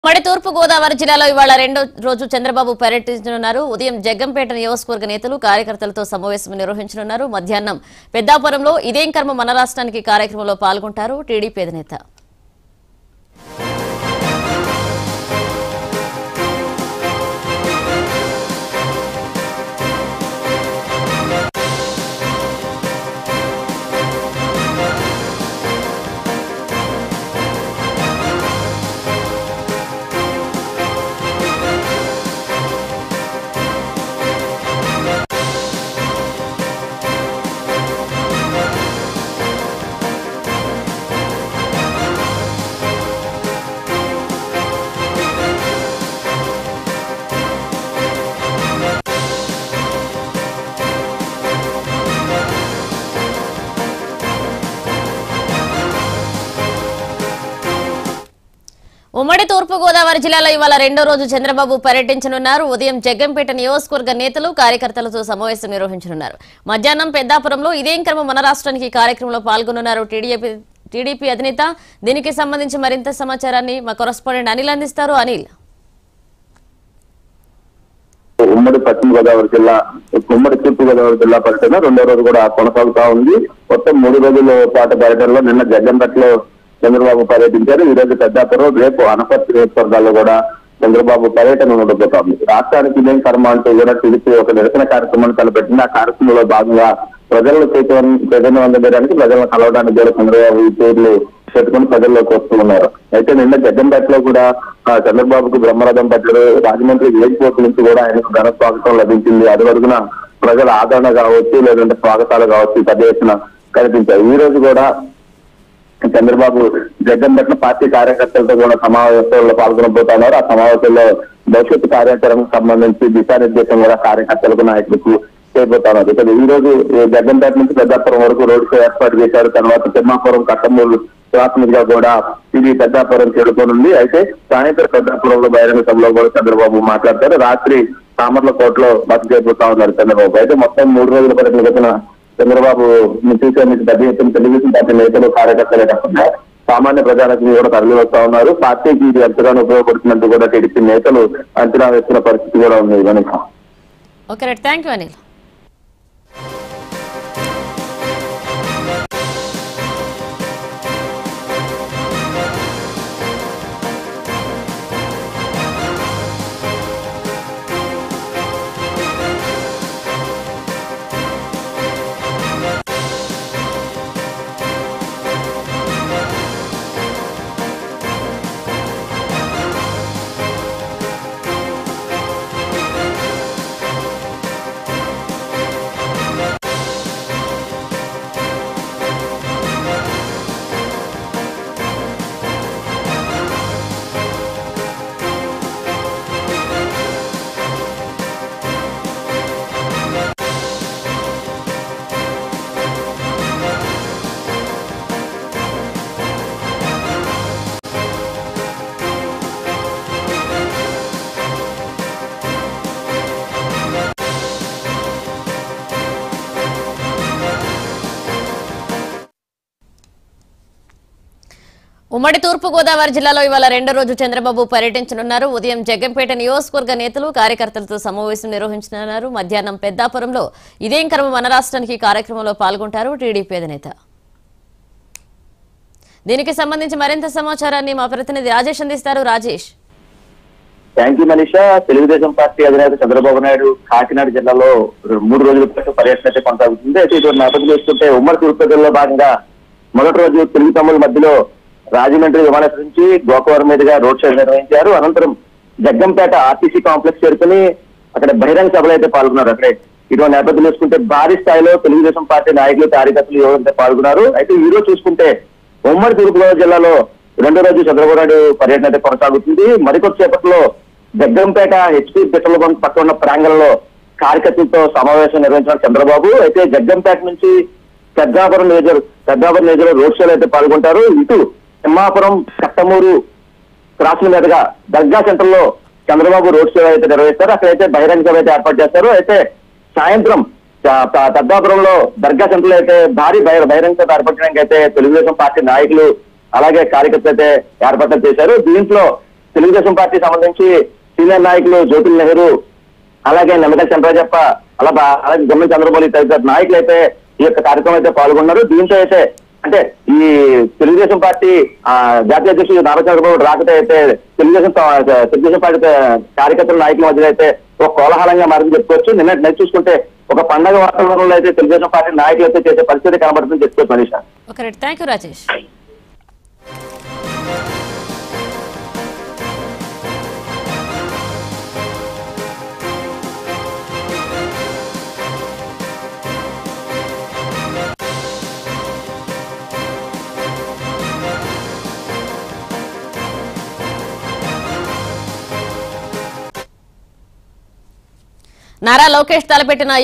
ఉమ్మడి తూర్పు గోదావరి జిల్లాలో ఇవాళ రెండో రోజు చంద్రబాబు పర్యటించనున్నారు ఉదయం జగ్గంపేట నియోజకవర్గ నేతలు కార్యకర్తలతో సమావేశం నిర్వహించనున్నారు మధ్యాహ్నం పెద్దాపురంలో ఇదేం కర్మ మన రాష్ట్రానికి కార్యక్రమంలో పాల్గొంటారు టీడీపీ అధినేత ఉమ్మడి తూర్పు గోదావరి జిల్లాలో ఇవాళ రెండో రోజు చంద్రబాబు పర్యటించనున్నారు ఉదయం జగ్గంపేట నియోజకవర్గ నేతలు కార్యకర్తలతో సమావేశం నిర్వహించనున్నారు మధ్యాహ్నం పెద్దాపురంలో ఇదేం కర్మ మన రాష్ట్రానికి కార్యక్రమంలో పాల్గొనున్నారు టీడీపీ టీడీపీ అధినేత దీనికి సంబంధించి మరింత సమాచారాన్ని మా కొరస్పాండెంట్ అనిల్ అందిస్తారు అనిల్ ఉమ్మడి పశ్చిమ గోదావరి జిల్లా ఉమ్మడి తూర్పు గోదావరి జిల్లా పర్యటన రెండో రోజు కూడా కొనసాగుతా ఉంది మొత్తం మూడు రోజుల పాటు పర్యటనలో నిన్న జగ్గంపేటలో చంద్రబాబు పర్యటించారు ఈ రోజు పెద్దాపురం రేపు అనపర్తి నియోజకవర్గాల్లో కూడా చంద్రబాబు పర్యటన ఉండబోతోంది రాష్ట్రానికి ఇదేం కర్మ అంటూ కూడా టీడీపీ ఒక నిరసన కార్యక్రమాన్ని తలపెట్టింది ఆ కార్యక్రమంలో భాగంగా ప్రజలను చైతన్యం చైతన్యం అందజేయడానికి ప్రజలను కలవడానికి కూడా చంద్రబాబు ఈ పేర్లు పెట్టుకుని ప్రజల్లోకి వస్తూ ఉన్నారు అయితే నిన్న జగ్గంపేటలో కూడా ఆ, చంద్రబాబుకు బ్రహ్మరథం పట్టారు రాజమండ్రి ఎయిర్పోర్ట్ నుంచి కూడా ఆయనకు ఘన స్వాగతం లభించింది అది వరకున ప్రజల ఆదరణ కావచ్చు లేదంటే స్వాగతాలు కావచ్చు పెద్ద ఎత్తున కనిపించాయి ఈ రోజు కూడా చంద్రబాబు జగ్గంపేట పార్టీ కార్యకర్తలతో కూడా సమావేశంలో పాల్గొనబోతున్నారు ఆ సమావేశంలో భవిష్యత్తు కార్యాచరణకు సంబంధించి దిశానిర్దేశం కూడా కార్యకర్తలకు నాయకులకు చేయబోతున్నారు ఇక్కడ ఈ రోజు ఈ జగ్గంపేట నుంచి పెద్దాపురం వరకు రోడ్ షో ఏర్పాటు చేశారు తర్వాత తిమ్మాపురం కట్టమూరు ప్రాథమికగా కూడా ఇది పెద్దాపురం చేరుకోనుంది అయితే సాయంత్రం పెద్దాపురంలో బహిరంగ సభలో కూడా చంద్రబాబు మాట్లాడతారు రాత్రి సామర్లకోటలో బస చేయబోతా ఉన్నారు చంద్రబాబు అయితే మొత్తం మూడు రోజుల పర్యటన వచ్చిన చంద్రబాబు చూసే మీకు పెద్ద ఎత్తున తెలుగుదేశం పార్టీ నేతలు కార్యకర్తలే కాకుండా సామాన్య ప్రజలకు కూడా తరలి వస్తా ఉన్నారు పార్టీకి ఇది ఎంతగానో ఉపయోగపడుతున్నట్టు కూడా టీడీపీ నేతలు అంచనా వేస్తున్న పరిస్థితి కూడా ఉంది కనుక okay right thank you Anil ఉమ్మడి తూర్పు గోదావరి జిల్లాలో ఇవాళ రెండో రోజు చంద్రబాబు పర్యటించనున్నారు ఉదయం జగ్గంపేట నియోజకవర్గ నేతలు కార్యకర్తలతో సమావేశం నిర్వహించనున్నారు మధ్యాహ్నం పెద్దాపురంలో ఇదేం కర్మ మన రాష్ట్రానికి కార్యక్రమంలో పాల్గొంటారు టీడీపీ అధినేత దీనికి సంబంధించి మరింత సమాచారాన్ని మా ప్రతినిధి రాజేష్ అందిస్తారు Rajesh thank you Manisha Telugu Desam party అధినేత చంద్రబాబు నాయుడు కాకినాడ జిల్లాలో మూడు రోజుల పాటు పర్యటన అయితే కొనసాగుతుంది అయితే ఇటువంటి నేపథ్యం చూస్తుంటే ఉమ్మడి తూర్పు జిల్లాలో భాగంగా మొదటి రోజు తెలుగు తమ్ముల మధ్యలో రాజమండ్రి విమానాశ్రయం నుంచి గోకవరం మీదుగా రోడ్ షో నిర్వహించారు అనంతరం జగ్గంపేట ఆర్టీసీ కాంప్లెక్స్ చేరుకుని అక్కడ బహిరంగ సభలో అయితే పాల్గొన్నారు అక్కడే ఇటువంటి నేపథ్యం చూసుకుంటే భారీ స్థాయిలో తెలుగుదేశం పార్టీ నాయకులు కార్యకర్తలు యువత పాల్గొన్నారు అయితే ఈ రోజు చూసుకుంటే ఉమ్మడి తూర్పుగోదావరి జిల్లాలో రెండో రోజు చంద్రబాబు నాయుడు పర్యటన అయితే కొనసాగుతుంది మరికొద్దిసేపట్లో జగ్గంపేట హెచ్పి పెట్రోల్ బంక్ పక్కన ఉన్న ప్రాంగణంలో కార్యకర్తలతో సమావేశం నిర్వహించిన చంద్రబాబు అయితే జగ్గంపేట నుంచి పెద్దాపురం నియోజక పెద్దాపురం నియోజకవర్గ రోడ్ షోలో అయితే పాల్గొంటారు ఇటు తిమ్మాపురం కట్టమూరు క్రాస్ మీదుగా దర్గా సెంటర్ లో చంద్రబాబు రోడ్ షో అయితే నిర్వహిస్తారు అక్కడైతే బహిరంగ సభ అయితే ఏర్పాటు చేస్తారు అయితే సాయంత్రం చ- ప- పెద్దాపురంలో దర్గా సెంటర్ లో అయితే భారీ బహిర- బహిరంగ సభ ఏర్పడడానికి అయితే తెలుగుదేశం పార్టీ నాయకులు అలాగే కార్యకర్తలు అయితే ఏర్పాట్లు చేశారు దీంట్లో తెలుగుదేశం పార్టీ సంబంధించి సీనియర్ నాయకులు జ్యోతుల్ నెహ్రూ అలాగే నిమ్మగల్ చంద్రజప్ప అలా బా- అలాగే గుమ్మం చంద్రబాబు తదితర నాయకులు అయితే ఈ యొక్క కార్యక్రమం అయితే పాల్గొన్నారు దీంతో అయితే అంటే ఈ తెలుగుదేశం పార్టీ ఆ, జాతీయ అధ్యక్షుడు నారా చంద్రబాబు రాకతో అయితే తెలుగుదేశం పా- తెలుగుదేశం పార్టీ కార్యకర్తల నాయకుల మధ్య అయితే ఒక కోలాహలంగా మారింది చెప్పుకోవచ్చు నిన్న నెట్ చూసుకుంటే ఒక పండగ వాతావరణంలో అయితే తెలుగుదేశం పార్టీ నాయకులు అయితే చేసే పరిస్థితి కనబడుతుందని చెప్పుకోవచ్చు Manisha okay right thank you Rajesh Nara Lokesh తలపెట్టిన